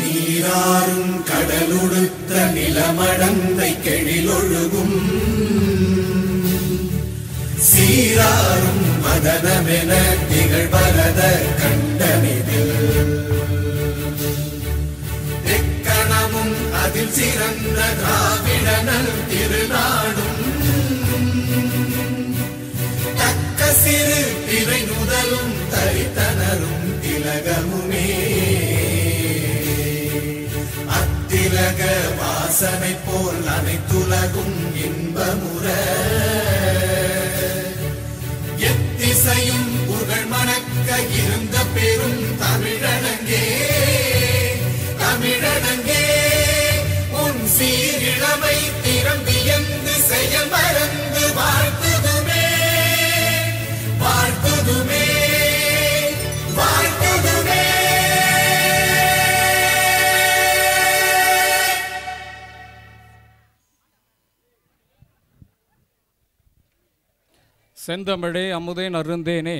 நீராறும் கடலுடுத்த நிலமடந்தை கெழிலொழுகும் சீராறும் மதனமென திகழ்வரத கண்டனிதில் எக்கணமும் அதில் சிறந்த திராவிடனல் திருநாடும் தக்க சிறு திரை நுதலும் தரித்தனரும் திலகமுமே அத்திலக வாசனை போல் அனைத்துலகும் இன்பமுற எத்திசையும் புகழ் மணக்க இருந்த பெரும் தமிழனங்கே தமிழனங்கே உன் சீரிழமை திறம் வியந்து செயல் மறந்து வாழ்த்துதுமே வாழ்த்துதுமே வாழ்த்துதுமே செந்தமிழே அமுதே நருந்தேனே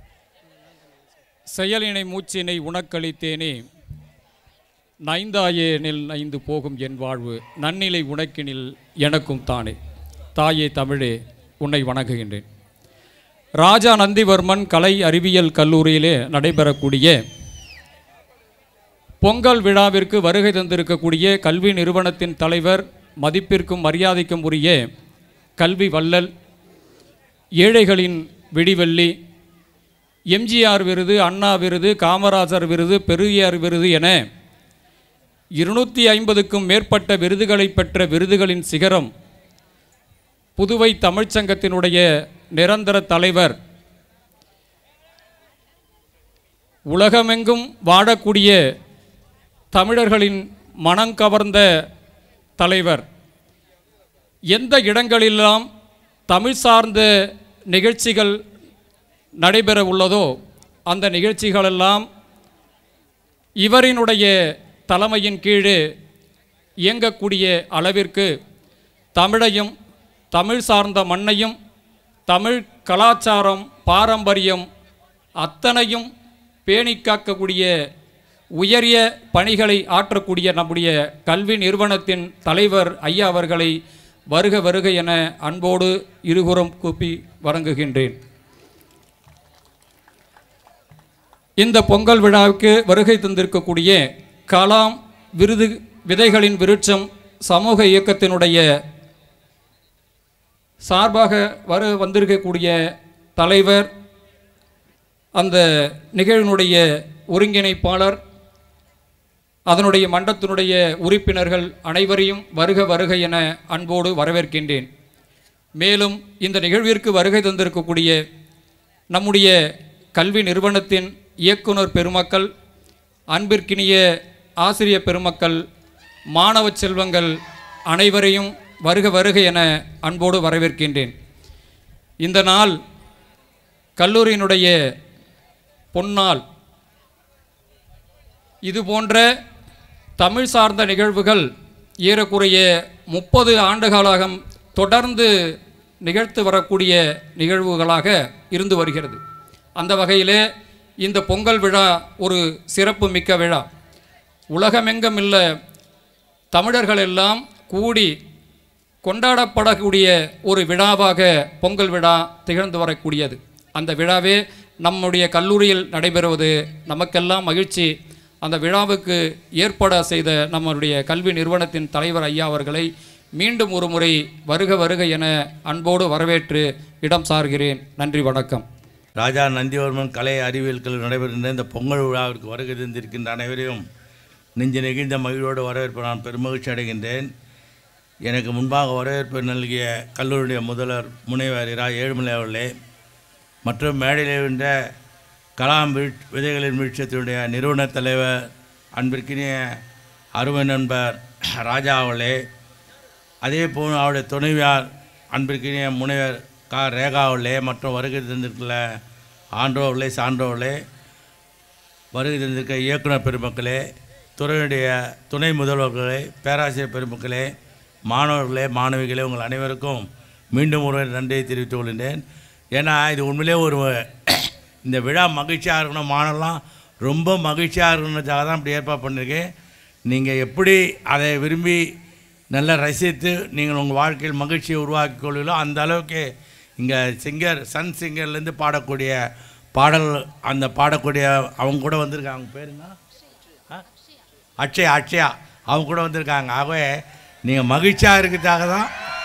செயலினை மூச்சினை உனக்களித்தேனே நைந்தாயேனில் நைந்து போகும் என் வாழ்வு நன்னிலை உனக்கினில் எனக்கும் தானே தாயே தமிழே உன்னை வணங்குகின்றேன் ராஜா நந்திவர்மன் கலை அறிவியல் கல்லூரியிலே நடைபெறக்கூடிய பொங்கல் விழாவிற்கு வருகை தந்திருக்கக்கூடிய கல்வி நிறுவனத்தின் தலைவர் மதிப்பிற்கும் மரியாதைக்கும் உரிய கல்வி வள்ளல் ஏழைகளின் விடிவெள்ளி எம்ஜிஆர் விருது அண்ணா விருது காமராஜர் விருது பெரியார் விருது என இருநூற்றி ஐம்பதுக்கும் மேற்பட்ட விருதுகளை பெற்ற விருதுகளின் சிகரம் புதுவை தமிழ்ச்சங்கத்தினுடைய நிரந்தர தலைவர் உலகமெங்கும் வாழக்கூடிய தமிழர்களின் மனம் கவர்ந்த தலைவர் எந்த இடங்களெல்லாம் தமிழ் சார்ந்த நிகழ்ச்சிகள் நடைபெற உள்ளதோ அந்த நிகழ்ச்சிகளெல்லாம் இவரினுடைய தலைமையின் கீழே இயங்கக்கூடிய அளவிற்கு தமிழையும் தமிழ் சார்ந்த மண்ணையும் தமிழ் கலாச்சாரம் பாரம்பரியம் அத்தனையும் பேணி காக்கக்கூடிய உயரிய பணிகளை ஆற்றக்கூடிய நம்முடைய கல்வி நிறுவனத்தின் தலைவர் ஐயா அவர்களை வருக வருக என அன்போடு இருகுறம் கூப்பி வணங்குகின்றேன் இந்த பொங்கல் விழாவுக்கு வருகை தந்திருக்கக்கூடிய கலாம் விருது விதைகளின் விருட்சம் சமூக இயக்கத்தினுடைய சார்பாக வர வந்திருக்கக்கூடிய தலைவர் அந்த நிகழ்வினுடைய ஒருங்கிணைப்பாளர் அதனுடைய மண்டத்தினுடைய உறுப்பினர்கள் அனைவரையும் வருக வருக என அன்போடு வரவேற்கின்றேன் மேலும் இந்த நிகழ்விற்கு வருகை தந்திருக்கக்கூடிய நம்முடைய கல்வி நிறுவனத்தின் இயக்குனர் பெருமக்கள் அன்பிற்கினிய ஆசிரிய பெருமக்கள் மாணவ செல்வங்கள் அனைவரையும் வருக வருக என அன்போடு வரவேற்கின்றேன் இந்த நாள் கல்லூரியினுடைய பொன்னாள் இது போன்ற தமிழ் சார்ந்த நிகழ்வுகள் ஏறக்குறைய முப்பது ஆண்டுகளாக தொடர்ந்து நிகழ்த்து வரக்கூடிய நிகழ்வுகளாக இருந்து வருகிறது அந்த வகையிலே இந்த பொங்கல் விழா ஒரு சிறப்பு மிக்க விழா உலகமெங்கும் உள்ள தமிழர்கள் எல்லாம் கூடி கொண்டாடப்படக்கூடிய ஒரு விழாவாக பொங்கல் விழா திகழ்ந்து வரக்கூடியது அந்த விழாவே நம்முடைய கல்லூரியில் நடைபெறுவது நமக்கெல்லாம் மகிழ்ச்சி அந்த விழாவுக்கு ஏற்பாடு செய்த நம்முடைய கல்வி நிறுவனத்தின் தலைவர் ஐயா அவர்களை மீண்டும் ஒரு முறை வருக வருக என அன்போடு வரவேற்று இடம் சார்கிறேன் நன்றி வணக்கம் ராஜா நந்திவர்மன் கலை அறிவியல் கல்லூரி நடைபெறுகின்ற இந்த பொங்கல் விழாவிற்கு வருகை தந்திருக்கின்ற அனைவரையும் நெஞ்சு நெகிழ்ந்த மகிழ்வோடு வரவேற்பு நான் பெருமகிழ்ச்சி அடைகின்றேன் எனக்கு முன்பாக வரவேற்பு நல்கிய கல்லூரியுடைய முதல்வர் முனைவர் இரா ஏழுமலை அவர்களே மற்றும் மேடையில் இருந்த கலாம் வீழ் விதைகளின் வீழ்ச்சியத்தினுடைய நிறுவன தலைவர் அன்பிற்கினிய அருமை நண்பர் ராஜா அவர்களே அதே போல் அவருடைய துணைவியார் அன்பிற்கினிய முனைவர் கா ரேகா அவர்களே மற்றும் வருகை தந்திருக்கிற ஆண்டோர்களே சான்றோர்களே வருகை தந்திருக்க இயக்குனர் பெருமக்களே துறையுடைய துணை முதல்வர்களே பேராசிரியர் பெருமக்களே மாணவர்களே மாணவிகளே உங்கள் அனைவருக்கும் மீண்டும் ஒரு நன்றியை தெரிவித்துக் கொள்கின்றேன் ஏன்னா இது உண்மையிலே ஒரு இந்த விழா மகிழ்ச்சியாக இருக்கணும் மாணவர்லாம் ரொம்ப மகிழ்ச்சியாக இருக்கணுன்றதுக்காக தான் இப்படி ஏற்பாடு பண்ணியிருக்கேன் நீங்கள் எப்படி அதை விரும்பி நல்லா ரசித்து நீங்கள் உங்கள் வாழ்க்கையில் மகிழ்ச்சியை உருவாக்கி கொள்வீங்களோ அந்த அளவுக்கு இங்கே சிங்கர் சன் சிங்கர்லேருந்து பாடக்கூடிய பாடல் அந்த பாடக்கூடிய அவங்க கூட வந்திருக்காங்க அவங்க பேருங்க ஆ? அக்ஷயா அக்ஷயா அவங்க கூட வந்திருக்காங்க ஆகவே நீங்கள் மகிழ்ச்சியாக இருக்கிறதுக்காக தான்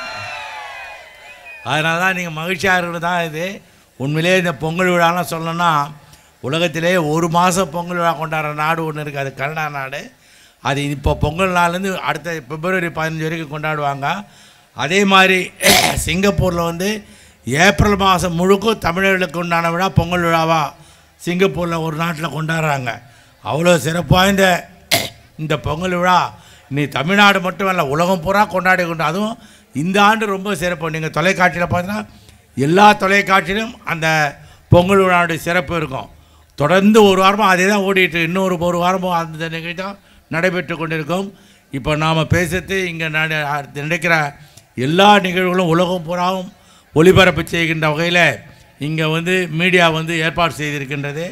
அதனால தான் நீங்கள் மகிழ்ச்சியாக இருக்கிறது தான் இது உண்மையிலேயே இந்த பொங்கல் விழாலாம் சொல்லணும்னா உலகத்திலே ஒரு மாதம் பொங்கல் விழா கொண்டாடுற நாடு ஒன்று இருக்குது அது கனடா நாடு அது இப்போ பொங்கல் நாள்லேருந்து அடுத்த பிப்ரவரி பதினஞ்சு வரைக்கும் கொண்டாடுவாங்க அதே மாதிரி சிங்கப்பூரில் வந்து ஏப்ரல் மாதம் முழுக்க தமிழர்களுக்கு உண்டான விழா பொங்கல் விழாவா சிங்கப்பூரில் ஒரு நாட்டில் கொண்டாடுறாங்க அவ்வளோ சிறப்பு வாய்ந்த இந்த பொங்கல் விழா நீ தமிழ்நாடு மட்டும் இல்லை உலகம் பூரா கொண்டாடி கொண்டு அதுவும் இந்த ஆண்டு ரொம்ப சிறப்பு நீங்கள் தொலைக்காட்சியில் பார்த்தீங்கன்னா எல்லா தொலைக்காட்சியிலும் அந்த பொங்கல் விழாவுடைய சிறப்பு இருக்கும் தொடர்ந்து ஒரு வாரமாக அதே தான் ஓடிட்டு இன்னொரு ஒரு வாரமும் அந்த நிகழ்ச்சி தான் நடைபெற்று கொண்டிருக்கும் இப்போ நாம் பேசுறது இங்கே நட நடக்கிற எல்லா நிகழ்வுகளும் உலகம் பூராவும் ஒளிபரப்பு செய்கின்ற வகையில் இங்கே வந்து மீடியா வந்து ஏற்பாடு செய்திருக்கின்றது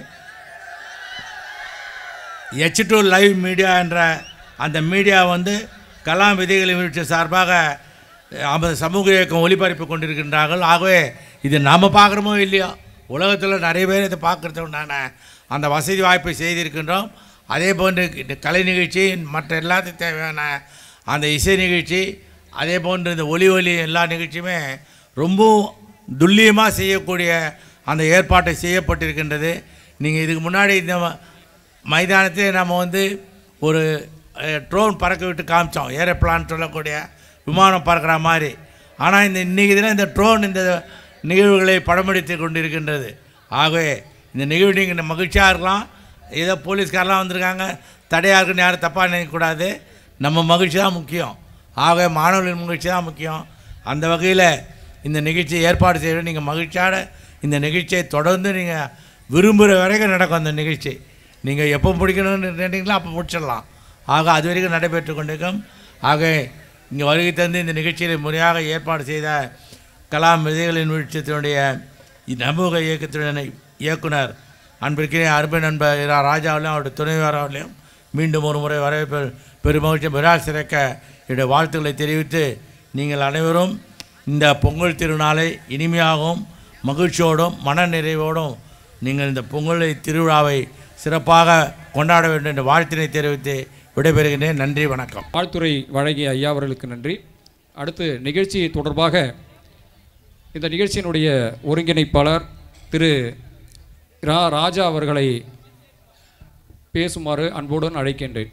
எச் டூ லைவ் மீடியா என்ற அந்த மீடியா வந்து கலாம் விதைகளை நிகழ்ச்சி சார்பாக அஹ், சமூக இயக்கம் ஒளிபரப்பி கொண்டிருக்கின்றார்கள் ஆகவே இது நாம் பார்க்குறோமோ இல்லையோ உலகத்தில் நிறைய பேர் இதை பார்க்குறது உண்டான அந்த வசதி வாய்ப்பை செய்திருக்கின்றோம் அதே போன்று இந்த கலை நிகழ்ச்சி மற்ற எல்லாத்துக்கும் தேவையான அந்த இசை நிகழ்ச்சி அதே போன்று இந்த ஒலி ஒலி எல்லா நிகழ்ச்சியுமே ரொம்பவும் துல்லியமாக செய்யக்கூடிய அந்த ஏற்பாட்டை செய்யப்பட்டிருக்கின்றது நீங்கள் இதுக்கு முன்னாடி இந்த மைதானத்திலே நம்ம வந்து ஒரு ட்ரோன் பறக்க விட்டு காமிச்சோம் ஏரோப்ளான் சொல்லக்கூடிய விமானம் பறக்கிற மாதிரி ஆனால் இந்த இன்றைக்கி தினம் இந்த ட்ரோன் இந்த நிகழ்வுகளை படமெடுத்து கொண்டிருக்கின்றது ஆகவே இந்த நிகழ்வு நீங்கள் மகிழ்ச்சியாக இருக்கலாம் ஏதோ போலீஸ்காரெலாம் வந்திருக்காங்க தடையாக இருக்குன்னு யாரும் தப்பாக நினைக்கக்கூடாது நம்ம மகிழ்ச்சி தான் முக்கியம் ஆகவே மாணவர்களின் மகிழ்ச்சி தான் முக்கியம் அந்த வகையில் இந்த நிகழ்ச்சியை ஏற்பாடு செய்ய நீங்கள் மகிழ்ச்சியான இந்த நிகழ்ச்சியை தொடர்ந்து நீங்கள் விரும்புகிற வரைக்கும் நடக்கும் அந்த நிகழ்ச்சி நீங்கள் எப்போ முடிக்கணும்னு நினைக்கிறீங்களோ அப்போ முடிச்சிடலாம் ஆக அது வரைக்கும் நடைபெற்று கொண்டிருக்கும் ஆக இங்கே வருகை தந்து இந்த நிகழ்ச்சியை முறையாக ஏற்பாடு செய்த கலாம் விதைகளின் வீழ்ச்சியத்தினுடைய சமூக இயக்கத்தினுடைய இயக்குனர் அன்பிற்கினே அருமை நண்பர் இரா ராஜாவிலையும் அவருடைய துணைவியாராவிலையும் மீண்டும் ஒரு முறை வரவேற்பு பெருமகிழ்ச்சி விழா சிறக்க என்னுடைய வாழ்த்துக்களை தெரிவித்து நீங்கள் அனைவரும் இந்த பொங்கல் திருநாளை இனிமையாகவும் மகிழ்ச்சியோடும் மன நிறைவோடும் நீங்கள் இந்த பொங்கல் திருவிழாவை சிறப்பாக கொண்டாட வேண்டும் என்ற வாழ்த்தினை தெரிவித்து விடைபெறுகின்றேன் நன்றி வணக்கம் வாழ்த்துறை வழங்கிய ஐயா அவர்களுக்கு நன்றி அடுத்து நிகழ்ச்சி தொடர்பாக இந்த நிகழ்ச்சியினுடைய ஒருங்கிணைப்பாளர் திரு ரா ராஜா அவர்களை பேசுமாறு அன்புடன் அழைக்கின்றேன்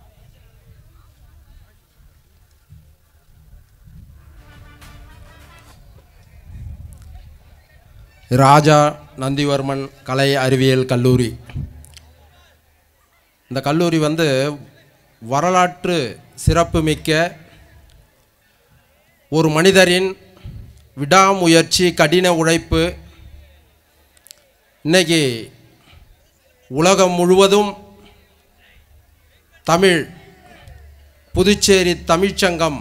ராஜா நந்திவர்மன் கலை அறிவியல் கல்லூரி இந்த கல்லூரி வந்து வரலாற்று சிறப்புமிக்க ஒரு மனிதரின் விடாமுயற்சி கடின உழைப்பு இன்னைக்கு உலகம் முழுவதும் தமிழ் புதுச்சேரி தமிழ்ச்சங்கம்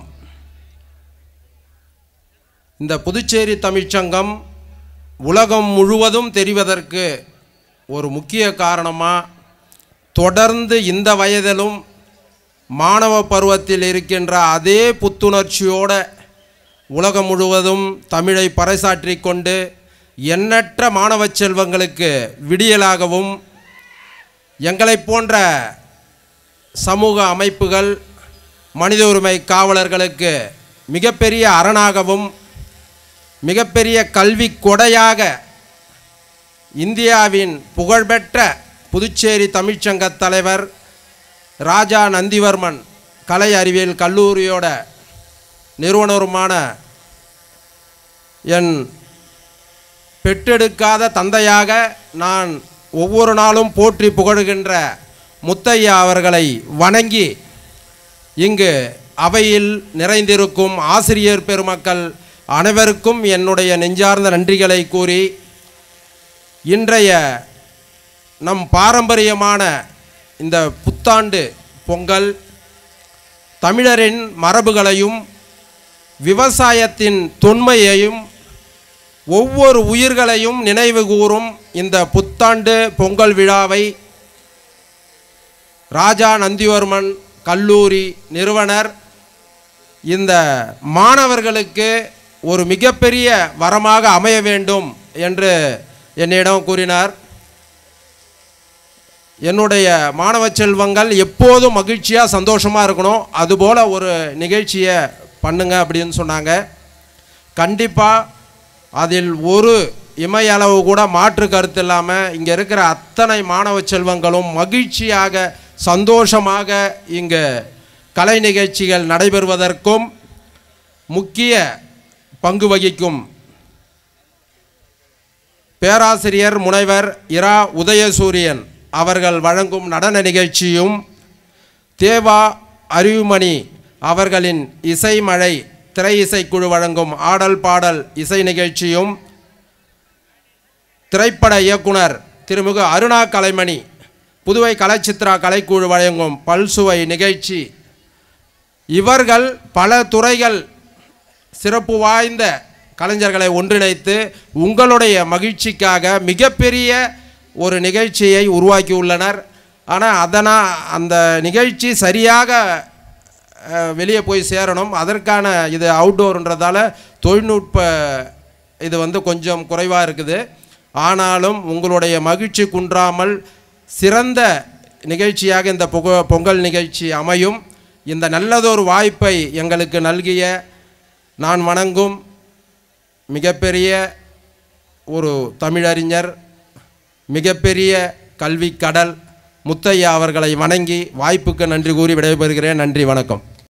இந்த புதுச்சேரி தமிழ்ச்சங்கம் உலகம் முழுவதும் தெரிவதற்கு ஒரு முக்கிய காரணமாக தொடர்ந்து இந்த வயதிலும் மாணவ பருவத்தில் இருக்கின்ற அதே புத்துணர்ச்சியோட உலகம் முழுவதும் தமிழை பறைசாற்றி கொண்டு எண்ணற்ற மாணவ செல்வங்களுக்கு விடியலாகவும் எங்களைப் போன்ற சமூக அமைப்புகள் மனித உரிமை காவலர்களுக்கு மிகப்பெரிய அரணாகவும் மிகப்பெரிய கல்வி கொடையாக இந்தியாவின் புகழ்பெற்ற புதுச்சேரி தமிழ்ச்சங்க தலைவர் ராஜா நந்திவர்மன் கலை அறிவியல் கல்லூரியோட நிறுவனருமான என் பெற்றெடுக்காத தந்தையாக நான் ஒவ்வொரு நாளும் போற்றி புகழுகின்ற முத்தையா அவர்களை வணங்கி இங்கு அவையில் நிறைந்திருக்கும் ஆசிரியர் பெருமக்கள் அனைவருக்கும் என்னுடைய நெஞ்சார்ந்த நன்றிகளை கூறி இன்றைய நம் பாரம்பரியமான இந்த புத்தாண்டு பொங்கல் தமிழரின் மரபுகளையும் விவசாயத்தின் தொன்மையையும் ஒவ்வொரு உயிர்களையும் நினைவு கூறும் இந்த புத்தாண்டு பொங்கல் விழாவை ராஜா நந்திவர்மன் கல்லூரி நிறுவனர் இந்த மாணவர்களுக்கு ஒரு மிகப்பெரிய வரமாக அமைய வேண்டும் என்று என்னிடம் கூறினார் என்னுடைய மாணவ செல்வங்கள் எப்போதும் மகிழ்ச்சியாக சந்தோஷமாக இருக்கணும் அதுபோல் ஒரு நிகழ்ச்சியை பண்ணுங்க அப்படின்னு சொன்னாங்க கண்டிப்பாக அதில் ஒரு இமையளவு கூட மாற்று கருத்து இல்லாமல் இங்கே இருக்கிற அத்தனை மாணவ செல்வங்களும் மகிழ்ச்சியாக சந்தோஷமாக இங்கு கலை நிகழ்ச்சிகள் நடைபெறுவதற்கும் முக்கிய பங்கு வகிக்கும் பேராசிரியர் முனைவர் இரா உதயசூரியன் அவர்கள் வழங்கும் நடன நிகழ்ச்சியும் தேவா அறிவுமணி அவர்களின் இசைமழை திரை இசைக்குழு வழங்கும் ஆடல் பாடல் இசை நிகழ்ச்சியும் திரைப்பட இயக்குனர் திருமிகு அருணா கலைமணி புதுவை கலைச்சித்ரா கலைக்குழு வழங்கும் பல்சுவை நிகழ்ச்சி இவர்கள் பல துறைகள் சிறப்பு வாய்ந்த கலைஞர்களை ஒன்றிணைத்து உங்களுடைய மகிழ்ச்சிக்காக மிகப்பெரிய ஒரு நிகழ்ச்சியை உருவாக்கியுள்ளனர் ஆனால் அதனால் அந்த நிகழ்ச்சி சரியாக அஹ், வெளியே போய் சேரணும் அதற்கான இது அவுட்டோர்ன்றதால தொழில்நுட்ப இது வந்து கொஞ்சம் குறைவாக இருக்குது ஆனாலும் உங்களுடைய மகிழ்ச்சி குன்றாமல் சிறந்த நிகழ்ச்சியாக இந்த புக பொங்கல் நிகழ்ச்சி அமையும் இந்த நல்லதொரு வாய்ப்பை எங்களுக்கு நல்கிய நான் வணங்கும் மிகப்பெரிய ஒரு தமிழறிஞர் மிகப்பெரிய கல்வி கடல் முத்தையா அவர்களை வணங்கி வாய்ப்புக்கு நன்றி கூறி விடைபெறுகிறேன் நன்றி வணக்கம்